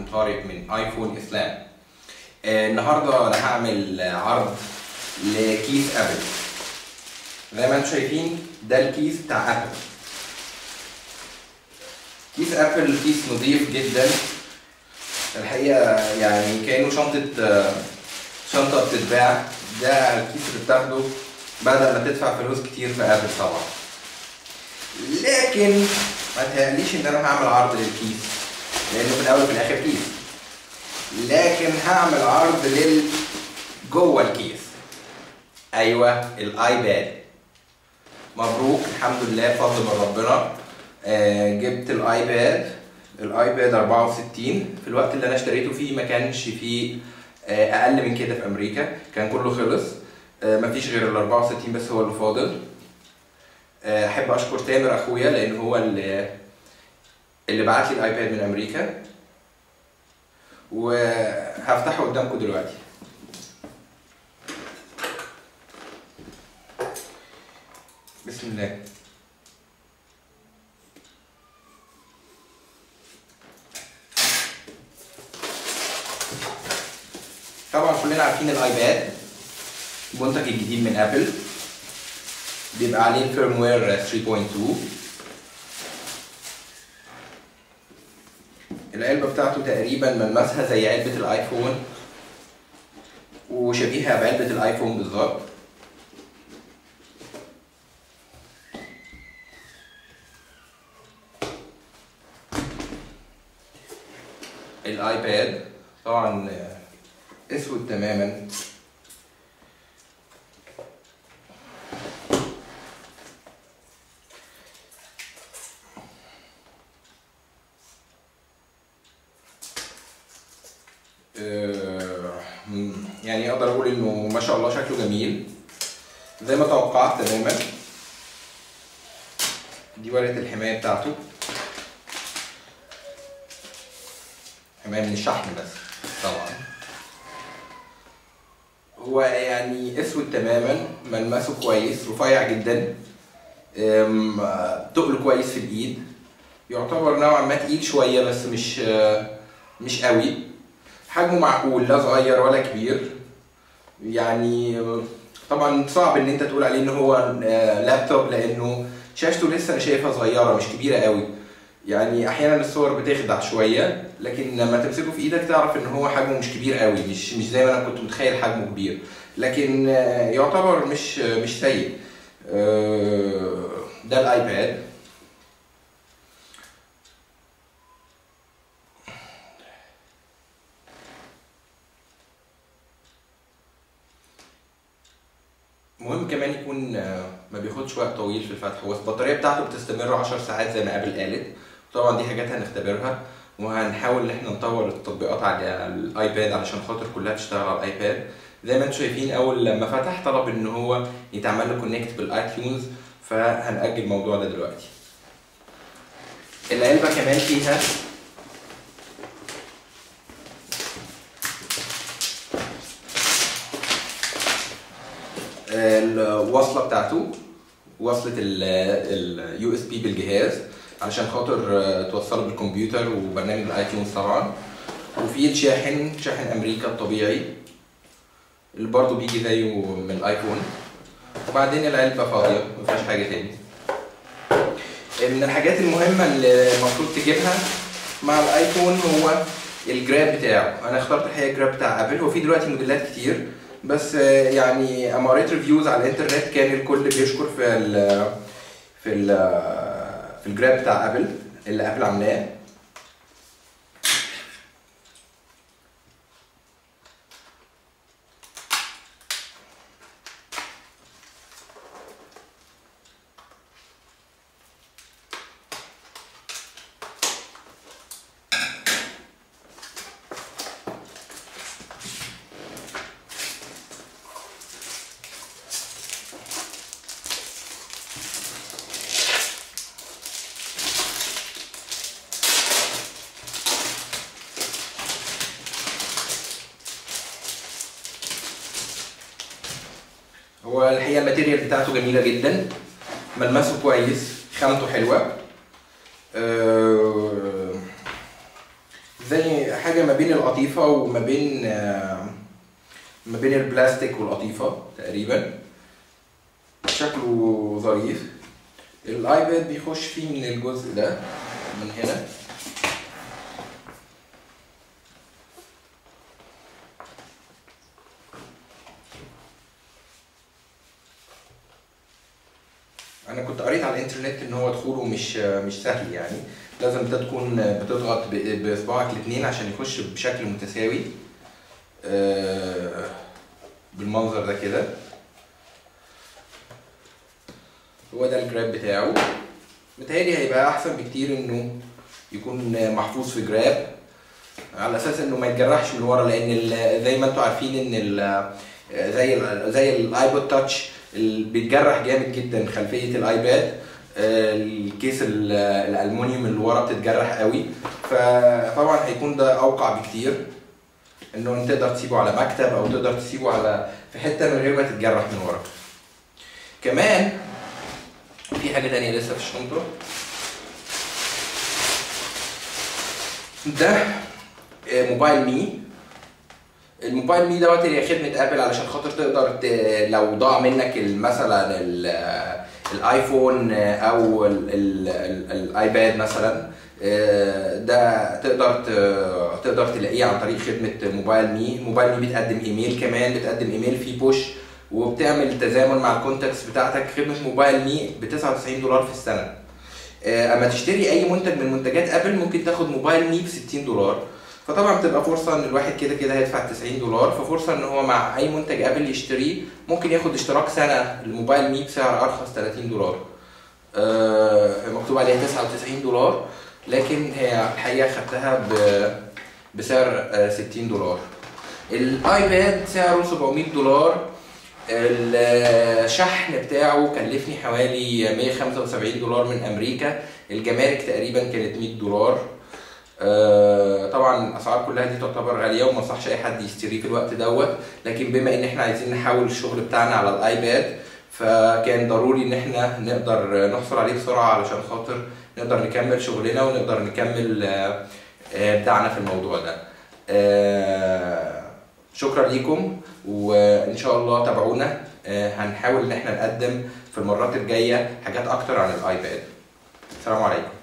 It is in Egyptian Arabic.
طارق من ايفون اسلام آه، النهارده انا هعمل عرض لكيس ابل زي ما انتم شايفين ده الكيس بتاع ابل كيس ابل كيس نظيف جدا الحقيقه يعني كانه شنطه آه، شنطه بتتباع ده الكيس اللي بتاخده بدل ما تدفع فلوس كتير في ابل طبعا لكن ما تهيأليش ان انا هعمل عرض للكيس لانه في الاول وفي الاخر كيس لكن هعمل عرض لل جوه الكيس ايوه الايباد مبروك الحمد لله بفضل من ربنا آه جبت الايباد الايباد 64 في الوقت اللي انا اشتريته فيه ما كانش فيه آه اقل من كده في امريكا كان كله خلص آه مفيش غير ال 64 بس هو اللي فاضل آه، احب اشكر تامر اخويا لان هو اللي اللي بعت لي الايباد من امريكا وهفتحه قدامكم دلوقتي بسم الله طبعا كلنا عارفين الايباد المنتج الجديد من ابل بيبقى عليه الفيرموير 3.2 العلبة بتاعته تقريبا ملمسها زي علبة الايفون وشبيهة بعلبة الايفون بالظبط الايباد طبعا اسود تماما آه، مم، يعني اقدر اقول انه ما شاء الله شكله جميل زي ما توقعت تماما دي ورقة الحماية بتاعته حماية من الشحن بس طبعا هو يعني اسود تماما ملمسه كويس رفيع جدا أم، آه، تقله كويس في الايد يعتبر نوعا ما تقيل شوية بس مش آه، مش قوي حجمه معقول لا صغير ولا كبير يعني طبعا صعب ان انت تقول عليه ان هو آه، لابتوب لانه شاشته لسه انا شايفها صغيره مش كبيره قوي يعني احيانا الصور بتخدع شويه لكن لما تمسكه في ايدك تعرف ان هو حجمه مش كبير قوي مش مش زي ما انا كنت متخيل حجمه كبير لكن آه، يعتبر مش مش سيء آه، ده الايباد مهم كمان يكون آه، ما بياخدش وقت طويل في الفتح هو البطاريه بتاعته بتستمر 10 ساعات زي ما ابل قالت طبعا دي حاجات هنختبرها وهنحاول ان احنا نطور التطبيقات على الايباد علشان خاطر كلها تشتغل على الايباد زي ما انتم شايفين اول لما فتح طلب ان هو يتعمل له كونكت بالايتيونز فهنأجل الموضوع ده دلوقتي العلبه كمان فيها الوصله بتاعته وصله اليو اس بي بالجهاز علشان خاطر آه، توصله بالكمبيوتر وبرنامج الايتيونز طبعا وفي الشاحن شاحن امريكا الطبيعي اللي برضه بيجي زيه من الايفون وبعدين العلبه فاضيه مفيهاش حاجه تاني من الحاجات المهمه اللي المفروض تجيبها مع الايفون هو الجراب بتاعه انا اخترت الحقيقه الجراب بتاع ابل هو في دلوقتي موديلات كتير بس آه، يعني اما قريت ريفيوز على الانترنت كان الكل بيشكر في ال في ال في الجراب بتاع ابل اللي ابل عاملاه هو الحقيقه الماتيريال بتاعته جميله جدا ملمسه كويس خامته حلوه آه، زي حاجه حاجه ما بين القطيفه وما بين آه، ما بين البلاستيك والقطيفه تقريبا شكله ظريف الايباد بيخش فيه من الجزء ده من هنا انا كنت قريت على الانترنت ان هو دخوله مش مش سهل يعني لازم انت تكون بتضغط ب- باصبعك الاثنين عشان يخش بشكل متساوي آه، بالمنظر ده كده هو ده الجراب بتاعه متهيألي هيبقى احسن بكتير انه يكون محفوظ في جراب على اساس انه ما يتجرحش من ورا لان ال- زي ما انتم عارفين ان ال- زي ال زي الايبود تاتش اللي بيتجرح جامد جدا خلفيه الايباد آه، الكيس ال- الالمونيوم اللي ورا بتتجرح قوي فطبعا هيكون ده اوقع بكتير انه انت تقدر تسيبه على مكتب او تقدر تسيبه على في حته من غير ما تتجرح من ورا كمان في حاجه تانية لسه في الشنطه ده آه، موبايل مي الموبايل مي دوت هي خدمه ابل علشان خاطر تقدر ت... لو ضاع منك ال- مثلا ال... الايفون او ال... ال... ال... الايباد مثلا آه، ده تقدر ت... تقدر تلاقيه عن طريق خدمه موبايل مي موبايل مي بتقدم ايميل كمان بتقدم ايميل فيه بوش وبتعمل تزامن مع الكونتاكتس بتاعتك خدمه موبايل مي ب 99 دولار في السنه آه، اما تشتري اي منتج من منتجات ابل ممكن تاخد موبايل مي ب 60 دولار فطبعا بتبقى فرصه ان الواحد كده كده هيدفع 90 دولار ففرصه ان هو مع اي منتج ابل يشتريه ممكن ياخد اشتراك سنه الموبايل مي بسعر ارخص 30 دولار آه، مكتوب عليها 99 دولار لكن هي الحقيقه خدتها ب بسعر آه، 60 دولار الايباد سعره 700 دولار الشحن بتاعه كلفني حوالي 175 دولار من امريكا الجمارك تقريبا كانت 100 دولار آه، طبعا الاسعار كلها دي تعتبر غاليه وما انصحش اي حد يشتريه في الوقت دوت لكن بما ان احنا عايزين نحول الشغل بتاعنا على الايباد فكان ضروري ان احنا نقدر نحصل عليه بسرعه علشان خاطر نقدر نكمل شغلنا ونقدر نكمل آه، آه، بتاعنا في الموضوع ده آه، شكرا ليكم وان شاء الله تابعونا آه، هنحاول ان احنا نقدم في المرات الجايه حاجات اكتر عن الايباد السلام عليكم